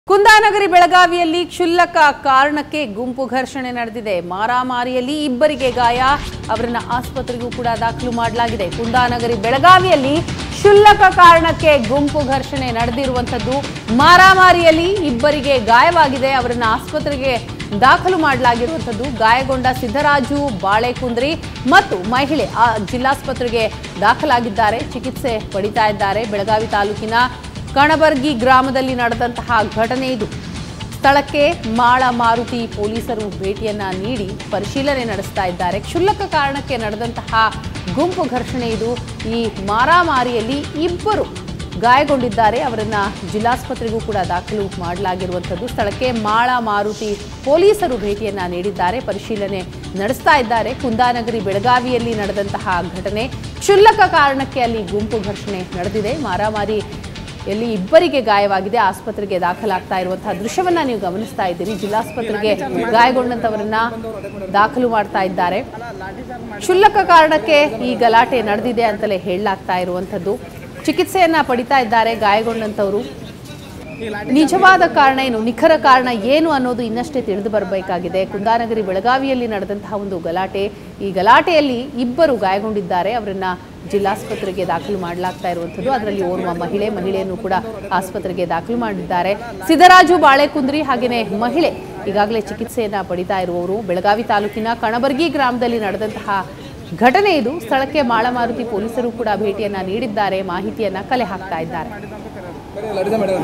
ಕುಂದಾನಗರಿ ಬೆಳಗಾವಿಯಲ್ಲಿ ಕ್ಷುಲ್ಲಕ ಕಾರಣಕ್ಕೆ ಗುಂಪು ಘರ್ಷಣೆ ನಡೆದಿದೆ ಮಾರಾಮಾರಿಯಲ್ಲಿ ಇಬ್ಬರಿಗೆ ಗಾಯ ಅವರನ್ನ ಆಸ್ಪತ್ರೆಗೂ ಕೂಡ ದಾಖಲು ಮಾಡಲಾಗಿದೆ ಕುಂದಾನಗರಿ ಬೆಳಗಾವಿಯಲ್ಲಿ ಕ್ಷುಲ್ಲಕ ಕಾರಣಕ್ಕೆ ಗುಂಪು ಘರ್ಷಣೆ ನಡೆದಿರುವಂಥದ್ದು ಮಾರಾಮಾರಿಯಲ್ಲಿ ಇಬ್ಬರಿಗೆ ಗಾಯವಾಗಿದೆ ಅವರನ್ನ ಆಸ್ಪತ್ರೆಗೆ ದಾಖಲು ಮಾಡಲಾಗಿರುವಂಥದ್ದು ಗಾಯಗೊಂಡ ಸಿದ್ದರಾಜು ಬಾಳೆಕುಂದ್ರಿ ಮತ್ತು ಮಹಿಳೆ ಆ ಜಿಲ್ಲಾಸ್ಪತ್ರೆಗೆ ದಾಖಲಾಗಿದ್ದಾರೆ ಚಿಕಿತ್ಸೆ ಪಡಿತಾ ಇದ್ದಾರೆ ಬೆಳಗಾವಿ ತಾಲೂಕಿನ ಕಣಬರ್ಗಿ ಗ್ರಾಮದಲ್ಲಿ ನಡೆದಂತಹ ಘಟನೆ ಇದು ಸ್ಥಳಕ್ಕೆ ಮಾಳ ಮಾರುತಿ ಪೊಲೀಸರು ಭೇಟಿಯನ್ನ ನೀಡಿ ಪರಿಶೀಲನೆ ನಡೆಸ್ತಾ ಇದ್ದಾರೆ ಕ್ಷುಲ್ಲಕ ಕಾರಣಕ್ಕೆ ನಡೆದಂತಹ ಗುಂಪು ಘರ್ಷಣೆ ಇದು ಈ ಮಾರಾಮಾರಿಯಲ್ಲಿ ಇಬ್ಬರು ಗಾಯಗೊಂಡಿದ್ದಾರೆ ಅವರನ್ನ ಜಿಲ್ಲಾಸ್ಪತ್ರೆಗೂ ಕೂಡ ದಾಖಲು ಮಾಡಲಾಗಿರುವಂಥದ್ದು ಸ್ಥಳಕ್ಕೆ ಮಾಳ ಮಾರುತಿ ಪೊಲೀಸರು ಭೇಟಿಯನ್ನ ನೀಡಿದ್ದಾರೆ ಪರಿಶೀಲನೆ ನಡೆಸ್ತಾ ಇದ್ದಾರೆ ಕುಂದಾನಗರಿ ಬೆಳಗಾವಿಯಲ್ಲಿ ನಡೆದಂತಹ ಘಟನೆ ಕ್ಷುಲ್ಲಕ ಕಾರಣಕ್ಕೆ ಅಲ್ಲಿ ಗುಂಪು ಘರ್ಷಣೆ ನಡೆದಿದೆ ಮಾರಾಮಾರಿ ಎಲ್ಲಿ ಇಬ್ಬರಿಗೆ ಗಾಯವಾಗಿದೆ ಆಸ್ಪತ್ರೆಗೆ ದಾಖಲಾಗ್ತಾ ಇರುವಂತಹ ದೃಶ್ಯವನ್ನ ನೀವು ಗಮನಿಸ್ತಾ ಇದ್ದೀರಿ ಜಿಲ್ಲಾಸ್ಪತ್ರೆಗೆ ಗಾಯಗೊಂಡಂತವರನ್ನ ದಾಖಲು ಮಾಡ್ತಾ ಇದ್ದಾರೆ ಕ್ಷುಲ್ಲಕ ಕಾರಣಕ್ಕೆ ಈ ಗಲಾಟೆ ನಡೆದಿದೆ ಅಂತಲೇ ಹೇಳಲಾಗ್ತಾ ಇರುವಂಥದ್ದು ಚಿಕಿತ್ಸೆಯನ್ನ ಪಡಿತಾ ಇದ್ದಾರೆ ಗಾಯಗೊಂಡಂತವರು ನಿಜವಾದ ಕಾರಣ ಏನು ನಿಖರ ಕಾರಣ ಏನು ಅನ್ನೋದು ಇನ್ನಷ್ಟೇ ತಿಳಿದು ಬರಬೇಕಾಗಿದೆ ಕುಂದಾನಗರಿ ಬೆಳಗಾವಿಯಲ್ಲಿ ನಡೆದಂತಹ ಒಂದು ಗಲಾಟೆ ಈ ಗಲಾಟೆಯಲ್ಲಿ ಇಬ್ಬರು ಗಾಯಗೊಂಡಿದ್ದಾರೆ ಅವರನ್ನ ಜಿಲ್ಲಾಸ್ಪತ್ರೆಗೆ ದಾಖಲು ಮಾಡಲಾಗ್ತಾ ಇರುವಂಥದ್ದು ಅದರಲ್ಲಿ ಓರ್ವ ಮಹಿಳೆ ಮಹಿಳೆಯನ್ನು ಕೂಡ ಆಸ್ಪತ್ರೆಗೆ ದಾಖಲು ಮಾಡಿದ್ದಾರೆ ಸಿದ್ದರಾಜು ಬಾಳೆಕುಂದ್ರಿ ಹಾಗೆಯೇ ಮಹಿಳೆ ಈಗಾಗಲೇ ಚಿಕಿತ್ಸೆಯನ್ನ ಪಡಿತಾ ಇರುವವರು ಬೆಳಗಾವಿ ತಾಲೂಕಿನ ಕಣಬರ್ಗಿ ಗ್ರಾಮದಲ್ಲಿ ನಡೆದಂತಹ ಘಟನೆ ಇದು ಸ್ಥಳಕ್ಕೆ ಮಾಳಮಾರುತಿ ಪೊಲೀಸರು ಕೂಡ ಭೇಟಿಯನ್ನ ನೀಡಿದ್ದಾರೆ ಮಾಹಿತಿಯನ್ನ ಕಲೆ ಹಾಕ್ತಾ ಇದ್ದಾರೆ ಲಡಿದ ಮೇಡಮ್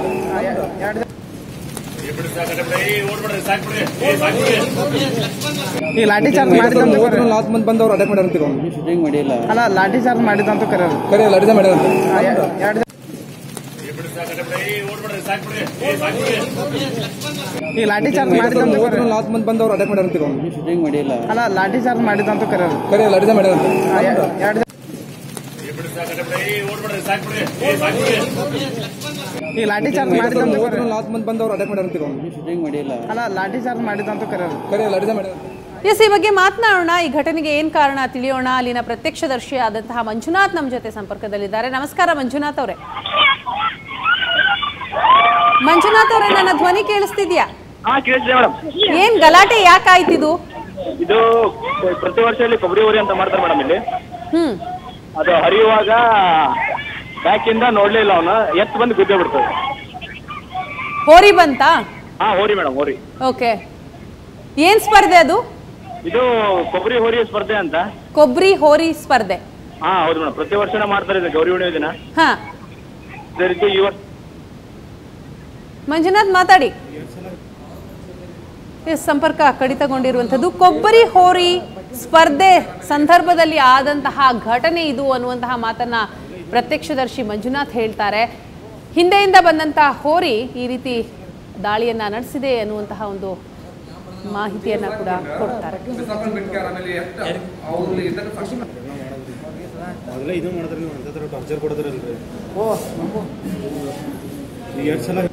ಈ ಲಾಠಿ ಚಾರ್ಜ್ ಮಾಡಿದಂತ ನಾಲ್ಕು ಮಂದಿ ಬಂದವ್ರು ಅಟ್ಯಾಕ್ ಮಾಡ್ಯಾರ ಅಂತೀವಿ ಶೂಟಿಂಗ್ ಮಾಡಿಲ್ಲ ಅಲ್ಲ ಲಾಠಿ ಚಾರ್ಜ್ ಮಾಡಿದಂತ ಕರೆಯೋದು ಕರೆ ಲಡಿದ ಮೇಡಮ್ ಎರಡು ಈ ಲಾಠಿ ಚಾರ್ಜ್ ಮಾಡಿದಂತ ನಾಲ್ಕು ಮಂದಿ ಬಂದವ್ರು ಅಟ್ಯಾಕ್ ಮಾಡ್ಯಾರ ಅಂತೀವಿ ಶೂಟಿಂಗ್ ಮಾಡಿಲ್ಲ ಅಲ್ಲ ಲಾಠಿ ಚಾರ್ಜ್ ಮಾಡಿದಂತ ಕರೆಯೋದು ಕರೆ ಲಡಿದ ಮೇಡಮ್ ಎರಡು ಈ ಲಾಠಿ ಚಾರ್ಜ್ ಮಾಡಿದಂತ ನಾಲ್ಕು ಮಂದಿ ಬಂದವ್ರು ಅಟ್ಯಾಕ್ ಮಾಡ್ಯಾರ ಅಂತೀವಿ ಶೂಟಿಂಗ್ ಮಾಡಿಲ್ಲ ಅಲ್ಲ ಲಾಠಿ ಚಾರ್ಜ್ ಮಾಡಿದಂತ ಕರೆಯೋದು ಕರೆ ಲಡಿದ ಮೇಡಮ್ ಎಸ್ ಈ ಬಗ್ಗೆ ಮಾತನಾಡೋಣ ಈ ಘಟನೆಗೆ ಏನ್ ಕಾರಣ ತಿಳಿಯೋಣ ಅಲ್ಲಿನ ಪ್ರತ್ಯಕ್ಷದರ್ಶಿ ಆದಂತಹ ಮಂಜುನಾಥ್ ನಮ್ಮ ಜೊತೆ ಸಂಪರ್ಕದಲ್ಲಿದ್ದಾರೆ ನಮಸ್ಕಾರ ಮಂಜುನಾಥ್ ಅವರೇ ಮಂಜುನಾಥ್ ಅವರೇ ನನ್ನ ಧ್ವನಿ ಕೇಳಿಸ್ತಿದ್ಯಾ ಹಾ ಕೇಳಿಸಿದೆ ಮೇಡಮ್ ಏನ್ ಗಲಾಟೆ ಯಾಕಾಯ್ತಿದು ಇದು ಪ್ರತಿ ವರ್ಷ ಇಲ್ಲಿ ಕೊಬ್ಬರಿ ಊರಿ ಅಂತ ಮಾಡ್ತಾರೆ ಮೇಡಮ್ ಇಲ್ಲಿ ಹ್ಮ್ ಅದು ಹರಿಯುವಾಗ ಬ್ಯಾಕಿಂದ ನೋಡ್ಲೇ ಇಲ್ಲ ಅವನು ಎತ್ತು ಬಂದು ಗುದ್ದೆ ಬಿಡ್ತದೆ ಹೋರಿ ಬಂತಾ ಹಾ ಹೋರಿ ಮೇಡಮ್ ಹೋರಿ ಓಕೆ ಏನ್ ಸ್ಪರ್ಧೆ ಅದು ಇದು ಕೊಬ್ಬರಿ ಹೋರಿ ಸ್ಪರ್ಧೆ ಅಂತ ಕೊಬ್ಬರಿ ಹೋರಿ ಸ್ಪರ್ಧೆ ಹಾ ಹೌದು ಮೇಡಮ್ ಪ್ರತಿ ವರ್ಷನ ಮಾಡ್ತಾರೆ ಇದು ಗೌರಿ ಹುಣ್ಣಿಮೆ ದಿನ ಹಾ ಅದೇ ರೀತಿ ಈ ವರ್ಷ ಮಂಜುನಾಥ್ ಮಾತಾಡಿ ಎಸ್, ಸಂಪರ್ಕ ಕಡಿತಗೊಂಡಿರುವಂಥದ್ದು ಕೊಬ್ಬರಿ ಹೋರಿ ಸ್ಪರ್ಧೆ ಸಂದರ್ಭದಲ್ಲಿ ಆದಂತಹ ಘಟನೆ ಇದು ಅನ್ನುವಂತಹ ಮಾತನ್ನ ಪ್ರತ್ಯಕ್ಷದರ್ಶಿ ಮಂಜುನಾಥ್ ಹೇಳ್ತಾರೆ ಹಿಂದೆಯಿಂದ ಬಂದಂತಹ ಹೋರಿ ಈ ರೀತಿ ದಾಳಿಯನ್ನ ನಡೆಸಿದೆ ಅನ್ನುವಂತಹ ಒಂದು ಮಾಹಿತಿಯನ್ನ ಕೂಡ ಕೊಡ್ತಾರೆ ಮೊದಲೇ ಇದು ಮಾಡಿದ್ರೆ ನೀವು ಅಂತ ಟಾರ್ಚರ್ ಕೊಡೋದ್ರಲ್ರಿ ಈಗ ಎರಡು ಸಲ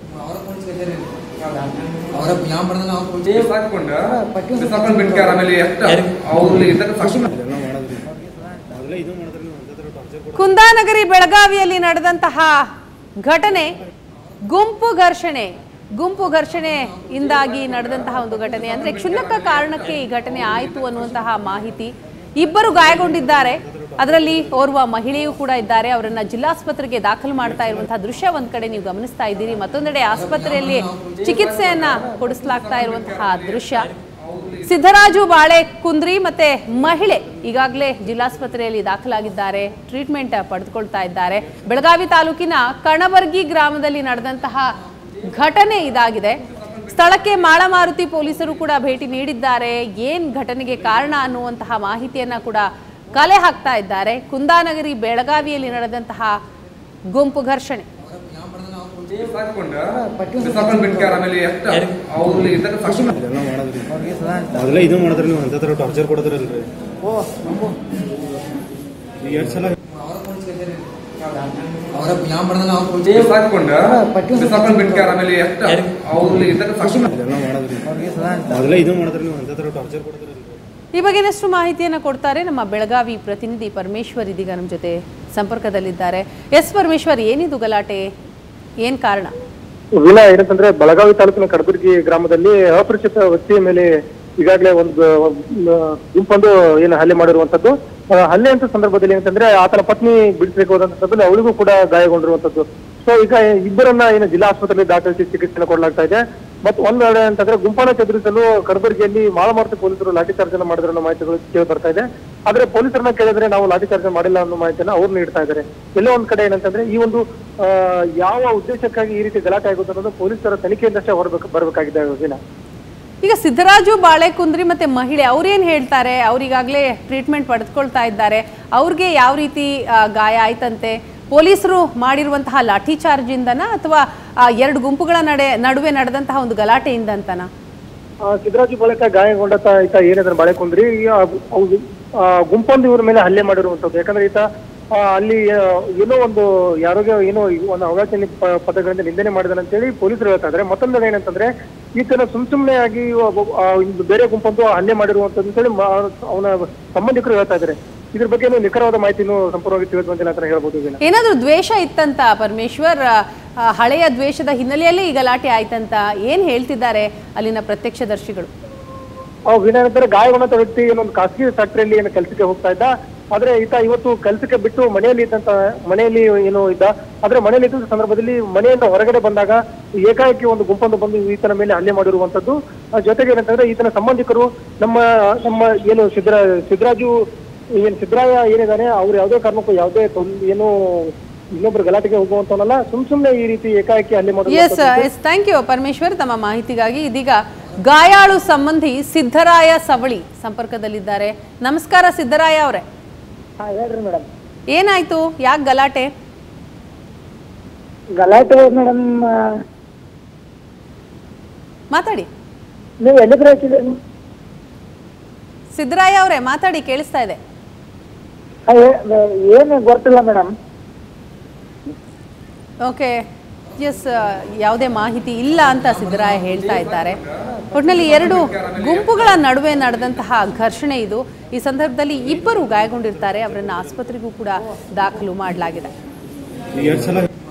ಇದೆಲ್ಲ ಮಾಡೋದ್ರಿ ಮೊದಲೇ ಇದು ಮಾಡಿದ್ರೆ ನೀವು ಅಂತ ಟಾರ್ಚರ್ ಕುಂದಾನಗರಿ ಬೆಳಗಾವಿಯಲ್ಲಿ ನಡೆದಂತಹ ಘಟನೆ ಗುಂಪು ಘರ್ಷಣೆ ಗುಂಪು ಘರ್ಷಣೆಯಿಂದಾಗಿ ನಡೆದಂತಹ ಒಂದು ಘಟನೆ ಅಂದ್ರೆ ಕ್ಷುಲ್ಲಕ ಕಾರಣಕ್ಕೆ ಈ ಘಟನೆ ಆಯಿತು ಅನ್ನುವಂತಹ ಮಾಹಿತಿ ಇಬ್ಬರು ಗಾಯಗೊಂಡಿದ್ದಾರೆ ಅದರಲ್ಲಿ ಓರ್ವ ಮಹಿಳೆಯೂ ಕೂಡ ಇದ್ದಾರೆ ಅವರನ್ನ ಜಿಲ್ಲಾಸ್ಪತ್ರೆಗೆ ದಾಖಲು ಮಾಡ್ತಾ ಇರುವಂತಹ ದೃಶ್ಯ ಒಂದ್ ಕಡೆ ನೀವು ಗಮನಿಸ್ತಾ ಇದ್ದೀರಿ ಮತ್ತೊಂದೆಡೆ ಆಸ್ಪತ್ರೆಯಲ್ಲಿ ಚಿಕಿತ್ಸೆಯನ್ನ ಕೊಡಿಸಲಾಗ್ತಾ ಇರುವಂತಹ ದೃಶ್ಯ ಸಿದ್ದರಾಜು ಬಾಳೆ ಕುಂದ್ರಿ ಮತ್ತೆ ಮಹಿಳೆ ಈಗಾಗಲೇ ಜಿಲ್ಲಾಸ್ಪತ್ರೆಯಲ್ಲಿ ದಾಖಲಾಗಿದ್ದಾರೆ ಟ್ರೀಟ್ಮೆಂಟ್ ಪಡೆದುಕೊಳ್ತಾ ಇದ್ದಾರೆ ಬೆಳಗಾವಿ ತಾಲೂಕಿನ ಕಣಬರ್ಗಿ ಗ್ರಾಮದಲ್ಲಿ ನಡೆದಂತಹ ಘಟನೆ ಇದಾಗಿದೆ ಸ್ಥಳಕ್ಕೆ ಮಾಳಮಾರುತಿ ಪೊಲೀಸರು ಕೂಡ ಭೇಟಿ ನೀಡಿದ್ದಾರೆ ಏನ್ ಘಟನೆಗೆ ಕಾರಣ ಅನ್ನುವಂತಹ ಮಾಹಿತಿಯನ್ನ ಕೂಡ ಕಲೆ ಹಾಕ್ತಾ ಇದ್ದಾರೆ ಕುಂದಾನಗರಿ ಬೆಳಗಾವಿಯಲ್ಲಿ ನಡೆದಂತಹ ಗುಂಪು ಘರ್ಷಣೆ ಇದೆಲ್ಲ ಮಾಡೋದ್ರಿ ಮೊದಲೇ ಇದು ಮಾಡಿದ್ರೆ ನೀವು ಅಂತ ಟಾರ್ಚರ್ ಕೊಡೋದ್ರಲ್ರಿ ಈಗ ಎರಡು ಸಲ ಇದೆಲ್ಲ ಮಾಡೋದ್ರಿ ಮೊದಲೇ ಇದು ಮಾಡಿದ್ರೆ ನೀವು ಅಂತ ಟಾರ್ಚರ್ ಕೊಡೋದ್ರಲ್ರಿ ಈ ಬಗ್ಗೆ ಇನ್ನಷ್ಟು ಮಾಹಿತಿಯನ್ನು ಕೊಡ್ತಾರೆ ನಮ್ಮ ಬೆಳಗಾವಿ ಪ್ರತಿನಿಧಿ ಪರಮೇಶ್ವರ್ ಇದೀಗ ನಮ್ಮ ಜೊತೆ ಸಂಪರ್ಕದಲ್ಲಿದ್ದಾರೆ ಎಸ್ ಪರಮೇಶ್ವರ್ ಏನಿದು ಗಲಾಟೆ ಏನ್ ಕಾರಣ ವಿನ ಏನಂತಂದ್ರೆ ಬೆಳಗಾವಿ ತಾಲೂಕಿನ ಕಡಬುರ್ಗಿ ಗ್ರಾಮದಲ್ಲಿ ಅಪರಿಚಿತ ವ್ಯಕ್ತಿಯ ಮೇಲೆ ಈಗಾಗಲೇ ಒಂದು ಒಂದು ಗುಂಪೊಂದು ಏನು ಹಲ್ಲೆ ಮಾಡಿರುವಂತದ್ದು ಆ, ಹಲ್ಲೆ ಅಂತ ಸಂದರ್ಭದಲ್ಲಿ ಏನಂತಂದ್ರೆ ಆತನ ಪತ್ನಿ ಬಿಡಿಸಬೇಕು ಹೋದಂತ ಸಂದರ್ಭದಲ್ಲಿ ಅವಳಿಗೂ ಕೂಡ ಗಾಯಗೊಂಡಿರುವಂತದ್ದು ಸೊ ಈಗ ಇಬ್ಬರನ್ನ ಏನು ಜಿಲ್ಲಾ ಆಸ್ಪತ್ರೆಯಲ್ಲಿ ದಾಖಲಿಸಿ ಚಿಕಿತ್ಸೆ ಕೊಡಲಾಗ್ತಾ ಇದೆ ಮತ್ತು ಒಂದ್ ವೇಳೆ ಅಂತಂದ್ರೆ ಗುಂಪನ್ನ ಚದುರಿಸಲು ಕಲಬುರಗಿಯಲ್ಲಿ ಮಾಳಮಾರುತಿ ಪೊಲೀಸರು ಲಾಠಿ ಚಾರ್ಜ್ ಅನ್ನು ಮಾಡಿದ್ರು ಅನ್ನೋ ಮಾಹಿತಿಗಳು ಕೇಳಿ ಬರ್ತಾ ಇದೆ ಆದ್ರೆ ಪೊಲೀಸರನ್ನ ಕೇಳಿದ್ರೆ ನಾವು ಲಾಠಿ ಚಾರ್ಜ್ ಮಾಡಿಲ್ಲ ಅನ್ನೋ ಮಾಹಿತಿಯನ್ನ ಅವ್ರು ನೀಡ್ತಾ ಇದ್ದಾರೆ ಎಲ್ಲೋ ಒಂದ್ ಕಡೆ ಏನಂತಂದ್ರೆ ಈ ಒಂದು ಆ, ಯಾವ ಉದ್ದೇಶಕ್ಕಾಗಿ ಈ ರೀತಿ ಗಲಾಟೆ ಆಗುತ್ತೆ ಅನ್ನೋದು ಪೊಲೀಸರ ತನಿಖೆಯಿಂದಷ್ಟೇ ಹೊರಬೇಕು ಬರಬೇಕಾಗಿದೆ ದಿನ ಈಗ ಸಿದ್ದರಾಜು ಬಾಳೆಕುಂದ್ರಿ ಮತ್ತೆ ಮಹಿಳೆ ಅವ್ರೇನ್ ಹೇಳ್ತಾರೆ ಅವ್ರಿಗಾಗಲೇ ಟ್ರೀಟ್ಮೆಂಟ್ ಪಡೆದುಕೊಳ್ತಾ ಇದ್ದಾರೆ ಅವ್ರಿಗೆ ಯಾವ ರೀತಿ ಆ, ಗಾಯ ಆಯ್ತಂತೆ ಪೊಲೀಸರು ಮಾಡಿರುವಂತಹ ಲಾಠಿ ಚಾರ್ಜ್ ಇಂದನ ಅಥವಾ ಆ, ಎರಡು ಗುಂಪುಗಳ ನಡೆ ನಡುವೆ ನಡೆದಂತಹ ಒಂದು ಗಲಾಟೆಯಿಂದಂತನ ಆ, ಸಿದ್ದರಾಜು ಬಳಿಕ ಗಾಯಗೊಂಡ ತ- ಈತ ಏನಿದ್ರೆ ಬಾಳೆಕೊಂಡ್ರಿ ಗುಂಪೊಂದು ಇವ್ರ ಮೇಲೆ ಹಲ್ಲೆ ಮಾಡಿರುವಂತದ್ದು ಯಾಕಂದ್ರೆ ಈತ ಆ, ಅಲ್ಲಿ ಆ, ಏನೋ ಒಂದು ಯಾರಿಗೋ ಏನೋ ಒಂದು ಅವಘಾತ ಪದಗಳಿಂದ ನಿಂದನೆ ಮಾಡಿದಾನೆ ಅಂತೇಳಿ ಪೊಲೀಸರು ಹೇಳ್ತಾ ಇದ್ದಾರೆ ಮತ್ತೊಂದು ಏನಂತಂದ್ರೆ ಈತನ ಸುಮ್ ಸುಮ್ನೆ ಆಗಿ ಒಬ್ಬ- ಆ, ಒಂದು ಬೇರೆ ಗುಂಪೊಂದು ಹಲ್ಲೆ ಮಾಡಿರುವಂತದ್ದು ಅಂತೇಳಿ ಮಾ- ಅವನ ಸಂಬಂಧಿಕರು ಹೇಳ್ತಾ ಇದ್ದಾರೆ ಇದ್ರ ಬಗ್ಗೆ ಏನು ನಿಖರವಾದ ಮಾಹಿತಿನೂ ಸಂಪೂರ್ಣವಾಗಿ ತಿಳಿದು ಬಂದಿಲ್ಲ ಅಂತ ಹೇಳ್ಬೋದು ಇದನ್ನ ಏನಾದ್ರೂ ದ್ವೇಷ ಇತ್ತಂತ ಪರಮೇಶ್ವರ್ ಆ, ಆ, ಹಳೆಯ ದ್ವೇಷದ ಹಿನ್ನೆಲೆಯಲ್ಲಿ ಈ ಗಲಾಟೆ ಆಯ್ತಂತ ಏನ್ ಹೇಳ್ತಿದ್ದಾರೆ ಅಲ್ಲಿನ ಪ್ರತ್ಯಕ್ಷದರ್ಶಿಗಳು ವಿನಯಂತರ ಗಾಯಗೊಂಡಂತ ವ್ಯಕ್ತಿ ಏನೊಂದು ಖಾಸಗಿ ಫ್ಯಾಕ್ಟರಿಯಲ್ಲಿ ಏನು ಕೆಲಸಕ್ಕೆ ಹೋಗ್ತಾ ಇದ್ದ ಆದ್ರೆ ಈತ ಇವತ್ತು ಕೆಲಸಕ್ಕೆ ಬಿಟ್ಟು ಮನೆಯಲ್ಲಿ ಇದ್ದಂತ ಮನೆಯಲ್ಲಿ ಏನು ಇದ್ದ ಆದ್ರೆ ಮನೆಯಲ್ಲಿ ಇದ್ದ ಸಂದರ್ಭದಲ್ಲಿ ಮನೆಯಿಂದ ಹೊರಗಡೆ ಬಂದಾಗ ಏಕಾಏಕಿ ಒಂದು ಗುಂಪೊಂದು ಬಂದು ಈತನ ಮೇಲೆ ಹಲ್ಲೆ ಮಾಡಿರುವಂತದ್ದು ಆ ಜೊತೆಗೆ ಏನಂತಂದ್ರೆ ಈತನ ಸಂಬಂಧಿಕರು ನಮ್ಮ ನಮ್ಮ ಏನು ಸಿದ್ದರಾ ಸಿದ್ದರಾಜು ಏನ್ ಸಿದ್ದರಾಯ ಏನಿದಾನೆ ಅವ್ರು ಯಾವುದೇ ಕಾರಣಕ್ಕೂ ಯಾವುದೇ ತೊಂದ್- ಏನು ಇನ್ನೊಬ್ರು ಗಲಾಟೆಗೆ ಹೋಗುವಂತವನಲ್ಲ ಸುಮ್ ಸುಮ್ನೆ ಈ ರೀತಿ ಏಕಾಏಕಿ ಹಲ್ಲೆ yes yes thank you Parameshwar ತಮ್ಮ ಮಾಹಿತಿಗಾಗಿ ಇದೀಗ ಗಾಯಾಳು ಸಂಬಂಧಿ ಸಿದ್ದರಾಯ ಸವಳಿ ಸಂಪರ್ಕದಲ್ಲಿದ್ದಾರೆ ನಮಸ್ಕಾರ ಸಿದ್ದರಾಯ ಅವರೇ ಹೇಳ್ರಿ ಮೇಡಮ್ ಏನಾಯ್ತು ಯಾಕೆ ಗಲಾಟೆ ಗಲಾಟೆ ಮೇಡಮ್ ಮಾತಾಡಿ ನೀವು ಎಲ್ಲಿದ್ರೆ ಹಾಕಿದ್ರಿ ಸಿದ್ದರಾಯ ಅವರೇ ಮಾತಾಡಿ ಕೇಳಿಸ್ತಾ ಇದೆ ಏನು ಗೊತ್ತಿಲ್ಲ ಮೇಡಮ್ ಓಕೆ ಎಸ್ ಯಾವುದೇ ಮಾಹಿತಿ ಇಲ್ಲ ಅಂತ ಸಿದ್ದರಾಯ ಹೇಳ್ತಾ ಇದ್ದಾರೆ ಒಟ್ಟಿನಲ್ಲಿ ಎರಡು ಗುಂಪುಗಳ ನಡುವೆ ನಡೆದಂತಹ ಘರ್ಷಣೆ ಇದು ಈ ಸಂದರ್ಭದಲ್ಲಿ ಇಬ್ಬರು ಗಾಯಗೊಂಡಿರ್ತಾರೆ ಅವರನ್ನ ಆಸ್ಪತ್ರೆಗೂ ಕೂಡ ದಾಖಲು ಮಾಡಲಾಗಿದೆ ಎರಡು ಸಲ